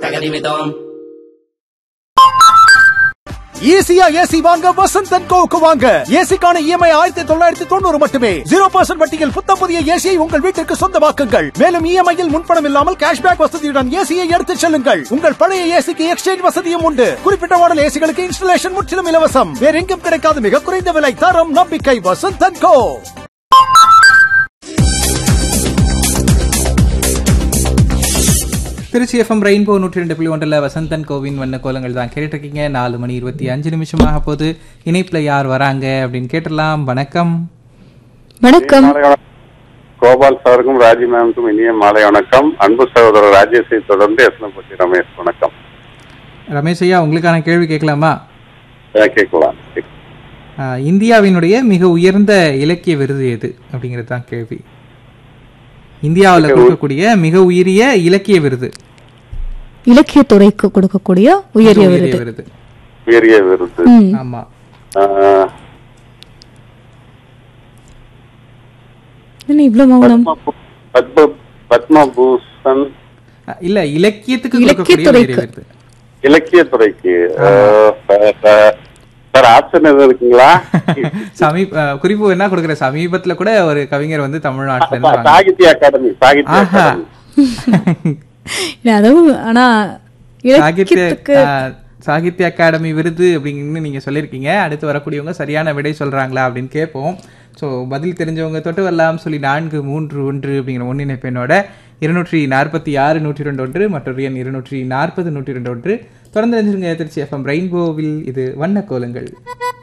தகதிமிதோம் ஈஸியா ஏசி வாங்க வசந்த் அண்ட் கோவுக்கு வாங்க ஏசிக்கான இஎம்ஐ ஆயிரத்தி தொள்ளாயிரத்தி தொண்ணூறு மட்டுமே ஜீரோ பர்சன்ட் வட்டியில் புத்த புதிய ஏசியை உங்கள் வீட்டிற்கு சொந்தமாக்குங்கள் மேலும் இஎம்ஐயில் முன்பணம் இல்லாமல் கேஷ்பேக் வசதியுடன் ஏசியை எடுத்துச் செல்லுங்கள் உங்கள் பழைய ஏசிக்கு எக்ஸ்சேஞ்ச் வசதியும் உண்டு குறிப்பிட்ட மாடல் ஏசிகளுக்கு இன்ஸ்டலேஷன் முற்றிலும் இலவசம் வேற எங்கும் கிடைக்காத மிக குறைந்த விலை தரம் நம்பிக்கை Vasanth and co Trichy FM Rainbow நூற்றி ரெண்டு புள்ளி ஒன்றில் வசந்தன் கோவின் வண்ண கோலங்கள் தான் கேட்டுருக்கீங்க நாலு மணி இருபத்தி அஞ்சு நிமிஷமாக போது இணைப்பில் யார் வராங்க அப்படின்னு கேட்டுடலாம் வணக்கம் வணக்கம் மாலை வணக்கம். கோபால் சாருக்கும் ராஜி மேமுக்கும் இனிய மாலை வணக்கம் அன்பு சகோதரர் ராஜேஷை தொடர்ந்து எஸ்னப்பட்டி ரமேஷ் வணக்கம் ரமேஷ் ஐயா உங்களுக்கான கேள்வி கேட்கலாமா அஹ் கேட்கலாம் ஆஹ், இந்தியாவினுடைய மிக உயர்ந்த இலக்கிய விருது எது அப்படிங்கிறது தான் கேள்வி இந்தியாவில் கொடுக்கக்கூடிய மிக உயரிய இலக்கிய விருது இலக்கியத்துறைக்கு கொடுக்கக்கூடிய உயரிய மிக விருது விருது உயரிய விருது ம். ஆமா அஹ், என்ன இவ்வளவு மௌனம் பத்ம- பத்ம பத்மபூஷன் அஹ், இல்ல இலக்கியத்துக்கு கொடுக்கக்கூடிய உயரிய இலக்கியத்துறைக்கு. விருது இலக்கியத்துறைக்கு அஹ், சார், சார், சார் ஆப்ஷன் எதுவும் இருக்குங்களா சமீப அஹ், குறிப்பு என்ன கொடுக்குற சமீபத்துல கூட ஒரு கவிஞர் வந்து தமிழ்நாட்டுல இருந்து வாங்க சாகித்ய அகாடமி சாகித்ய ஆஹா அகாடமி இல்ல, அதுவும் ஆனா சாகித்ய இலக்கியத்துக்கு அஹ், சாகித்ய அகாடமி விருது அப்படின்னு நீங்க சொல்லியிருக்கீங்க அடுத்து வரக்கூடியவங்க சரியான விடை சொல்றாங்களா அப்படின்னு கேட்போம் ஸோ பதில் தெரிஞ்சவங்க தொட்டு வரலாம் சொல்லி நான்கு மூன்று ஒன்று அப்படிங்கிற ஒன்றிணைப்பெண்ணோட இருநூற்றி நாற்பத்தி ஆறு நூற்றி ரெண்டு ஒன்று மற்றொரு எண் இருநூற்றி நாற்பது நூற்றி ரெண்டு ஒன்று தொடர்ந்து தெரிஞ்சிருங்க திருச்சி எஃப்எம் ரெயின்போவில் இது வண்ண கோலங்கள்